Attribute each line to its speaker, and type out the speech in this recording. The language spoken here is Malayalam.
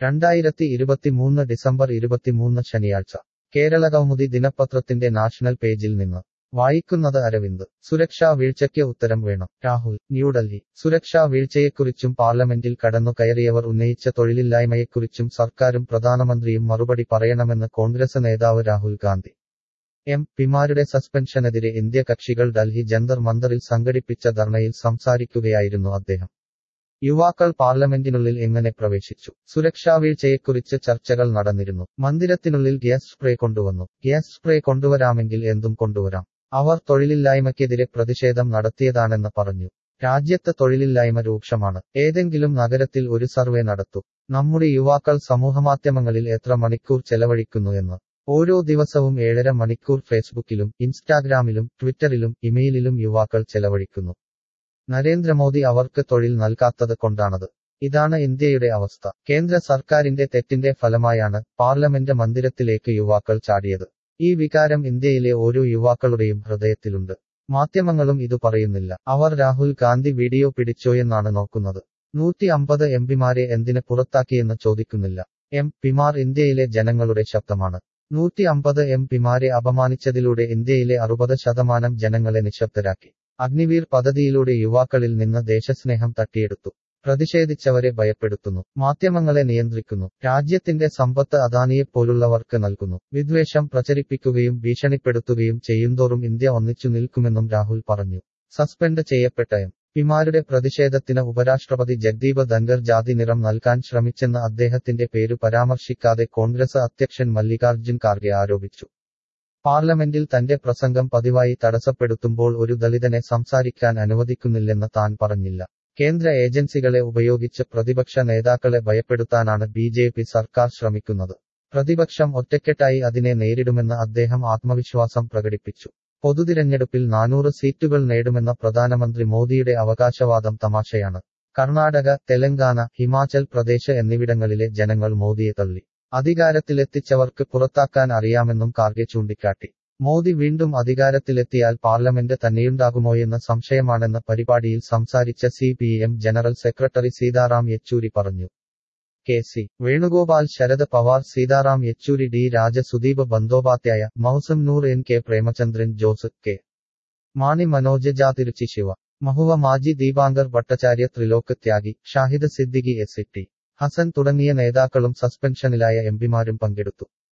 Speaker 1: രണ്ടായിരത്തി ഇരുപത്തിമൂന്ന് ഡിസംബർ ഇരുപത്തിമൂന്ന് ശനിയാഴ്ച കേരള കൗമുദി ദിനപത്രത്തിന്റെ നാഷണൽ പേജിൽ നിന്ന് വായിക്കുന്നത് അരവിന്ദ് സുരക്ഷാ വീഴ്ചയ്ക്ക് ഉത്തരം വേണം രാഹുൽ ന്യൂഡൽഹി സുരക്ഷാ വീഴ്ചയെക്കുറിച്ചും പാർലമെന്റിൽ കടന്നു കയറിയവർ ഉന്നയിച്ച തൊഴിലില്ലായ്മയെക്കുറിച്ചും സർക്കാരും പ്രധാനമന്ത്രിയും മറുപടി പറയണമെന്ന് കോൺഗ്രസ് നേതാവ് രാഹുൽ ഗാന്ധി എം പിമാരുടെ സസ്പെൻഷനെതിരെ ഇന്ത്യ കക്ഷികൾ ഡൽഹി ജന്തർ മന്ദറിൽ സംഘടിപ്പിച്ച ധർണയിൽ സംസാരിക്കുകയായിരുന്നു അദ്ദേഹം യുവാക്കൾ പാർലമെന്റിനുള്ളിൽ എങ്ങനെ പ്രവേശിച്ചു സുരക്ഷാ വീഴ്ചയെക്കുറിച്ച് ചർച്ചകൾ നടന്നിരുന്നു മന്ദിരത്തിനുള്ളിൽ ഗ്യാസ് സ്പ്രേ കൊണ്ടുവന്നു ഗ്യാസ് സ്പ്രേ കൊണ്ടുവരാമെങ്കിൽ എന്തും കൊണ്ടുവരാം അവർ തൊഴിലില്ലായ്മയ്ക്കെതിരെ പ്രതിഷേധം നടത്തിയതാണെന്ന് പറഞ്ഞു രാജ്യത്ത് തൊഴിലില്ലായ്മ രൂക്ഷമാണ് ഏതെങ്കിലും നഗരത്തിൽ ഒരു സർവേ നടത്തൂ നമ്മുടെ യുവാക്കൾ സമൂഹമാധ്യമങ്ങളിൽ എത്ര മണിക്കൂർ ചെലവഴിക്കുന്നു എന്ന് ഓരോ ദിവസവും ഏഴര മണിക്കൂർ ഫേസ്ബുക്കിലും ഇൻസ്റ്റാഗ്രാമിലും ട്വിറ്ററിലും ഇമെയിലിലും യുവാക്കൾ ചെലവഴിക്കുന്നു നരേന്ദ്രമോദി അവർക്ക് തൊഴിൽ നൽകാത്തത് കൊണ്ടാണത് ഇതാണ് ഇന്ത്യയുടെ അവസ്ഥ കേന്ദ്ര സർക്കാരിന്റെ തെറ്റിന്റെ ഫലമായാണ് പാർലമെന്റ് മന്ദിരത്തിലേക്ക് യുവാക്കൾ ചാടിയത് ഈ വികാരം ഇന്ത്യയിലെ ഓരോ യുവാക്കളുടെയും ഹൃദയത്തിലുണ്ട് മാധ്യമങ്ങളും ഇത് പറയുന്നില്ല അവർ രാഹുൽ ഗാന്ധി വീഡിയോ പിടിച്ചോയെന്നാണ് നോക്കുന്നത് നൂറ്റി അമ്പത് എം പിമാരെ എന്തിന് പുറത്താക്കിയെന്ന് ചോദിക്കുന്നില്ല എം പിമാർ ഇന്ത്യയിലെ ജനങ്ങളുടെ ശബ്ദമാണ് നൂറ്റി അമ്പത് എം പിമാരെ അപമാനിച്ചതിലൂടെ ഇന്ത്യയിലെ അറുപത് ശതമാനം ജനങ്ങളെ നിശബ്ദരാക്കി അഗ്നിവീർ പദ്ധതിയിലൂടെ യുവാക്കളിൽ നിന്ന് ദേശസ്നേഹം തട്ടിയെടുത്തു പ്രതിഷേധിച്ചവരെ ഭയപ്പെടുത്തുന്നു മാധ്യമങ്ങളെ നിയന്ത്രിക്കുന്നു രാജ്യത്തിന്റെ സമ്പത്ത് അദാനിയെപ്പോലുള്ളവർക്ക് നൽകുന്നു വിദ്വേഷം പ്രചരിപ്പിക്കുകയും ഭീഷണിപ്പെടുത്തുകയും ചെയ്യുന്തോറും ഇന്ത്യ ഒന്നിച്ചു നിൽക്കുമെന്നും രാഹുൽ പറഞ്ഞു സസ്പെൻഡ് ചെയ്യപ്പെട്ട എം പിമാരുടെ പ്രതിഷേധത്തിന് ഉപരാഷ്ട്രപതി ജഗ്ദീപ് ധൻഗർ ജാതി നിറം നൽകാൻ ശ്രമിച്ചെന്ന് അദ്ദേഹത്തിന്റെ പേരു പരാമർശിക്കാതെ കോൺഗ്രസ് അധ്യക്ഷൻ മല്ലികാർജ്ജുൻ ഖാർഗെ ആരോപിച്ചു പാർലമെന്റിൽ തന്റെ പ്രസംഗം പതിവായി തടസ്സപ്പെടുത്തുമ്പോൾ ഒരു ദളിതനെ സംസാരിക്കാൻ അനുവദിക്കുന്നില്ലെന്ന് താൻ പറഞ്ഞില്ല കേന്ദ്ര ഏജൻസികളെ ഉപയോഗിച്ച് പ്രതിപക്ഷ നേതാക്കളെ ഭയപ്പെടുത്താനാണ് ബി ജെ പി സർക്കാർ ശ്രമിക്കുന്നത് പ്രതിപക്ഷം ഒറ്റക്കെട്ടായി അതിനെ നേരിടുമെന്ന് അദ്ദേഹം ആത്മവിശ്വാസം പ്രകടിപ്പിച്ചു പൊതുതിരഞ്ഞെടുപ്പിൽ നാനൂറ് സീറ്റുകൾ നേടുമെന്ന പ്രധാനമന്ത്രി മോദിയുടെ അവകാശവാദം തമാശയാണ് കർണാടക തെലങ്കാന ഹിമാചൽ പ്രദേശ് എന്നിവിടങ്ങളിലെ ജനങ്ങൾ മോദിയെ തള്ളി അധികാരത്തിലെത്തിച്ചവർക്ക് പുറത്താക്കാൻ അറിയാമെന്നും കാർഗെ ചൂണ്ടിക്കാട്ടി മോദി വീണ്ടും അധികാരത്തിലെത്തിയാൽ പാർലമെന്റ് തന്നെയുണ്ടാകുമോയെന്ന സംശയമാണെന്ന് പരിപാടിയിൽ സംസാരിച്ച C P M general secretary Sitaram Yechury പറഞ്ഞു K C Venugopal Sharad Pawar Sitaram Yechury D Raja Sudip Bandyopadhyay Mausam Noor N K Premachandran Jose K Mani Manoj Jha Tiruchi Siva Mahua Maji Dipankar Bhattacharya Trilok Tyagi Shahid Siddiqui S T Hasan തുടങ്ങിയ നേതാക്കളും സസ്പെൻഷനിലായ എംപിമാരും പങ്കെടുത്തു